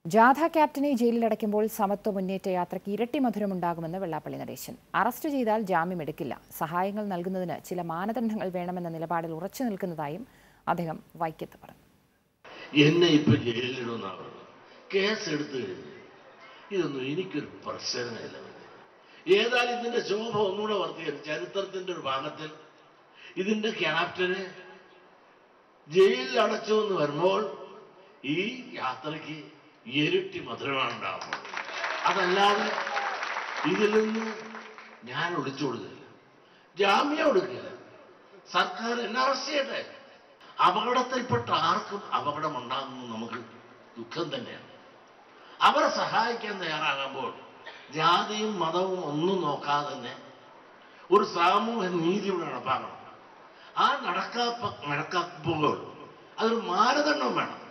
ജാഥ ക്യാപ്റ്റനെ ജയിലിലടയ്ക്കുമ്പോൾ സമത്വ മുന്നേറ്റ യാത്രയ്ക്ക് ഇരട്ടി മധുരമുണ്ടാകുമെന്ന് വെള്ളാപ്പള്ളി നടേശൻ അറസ്റ്റ് ചെയ്താൽ ജാമ്യം എടുക്കില്ല സഹായങ്ങൾ നൽകുന്നതിന് ചില മാനദണ്ഡങ്ങൾ വേണമെന്ന നിലപാടിൽ ഉറച്ചു നിൽക്കുന്നതായും അദ്ദേഹം വൈക്കത്ത് പറഞ്ഞു എന്നെ ഇപ്പൊ ജയിലിലിടുന്ന കേസ് എടുത്തു കഴിഞ്ഞു ഇതൊന്നും എനിക്കൊരു പ്രശ്നമില്ല ഏതായാലും ഇതിന്റെ ശോഭ ഒന്നുകൂടെ വർദ്ധിക്കുക ചരിത്രത്തിന്റെ ഒരു ഭാഗത്തിൽ ഇതിന്റെ ക്യാപ്റ്റന് ജയിലിൽ അടച്ചു എന്ന് വരുമ്പോൾ ഈ യാത്രയ്ക്ക് ഇരട്ടി മധുരമാണ് ഉണ്ടാകുന്നത് അതല്ലാതെ ഇതിൽ നിന്ന് ഞാൻ ഒളിച്ചു കൊടുക്കില്ല ജാമ്യം കൊടുക്കില്ല സർക്കാർ എന്നെ അറസ്റ്റ് ചെയ്യട്ടെ അപകടത്തിൽപ്പെട്ട ആർക്കും അപകടമുണ്ടാകുന്നത് നമുക്ക് ദുഃഖം തന്നെയാണ് അവരെ സഹായിക്കാൻ തയ്യാറാകുമ്പോൾ ജാതിയും മതവും ഒന്നും നോക്കാതെ തന്നെ ഒരു സാമൂഹ്യ നീതി ഇവിടെ നടപ്പാക്കണം ആ നടക്കാപ്പ നടക്കാക്കുമ്പോൾ അതൊരു മാനദണ്ഡം വേണം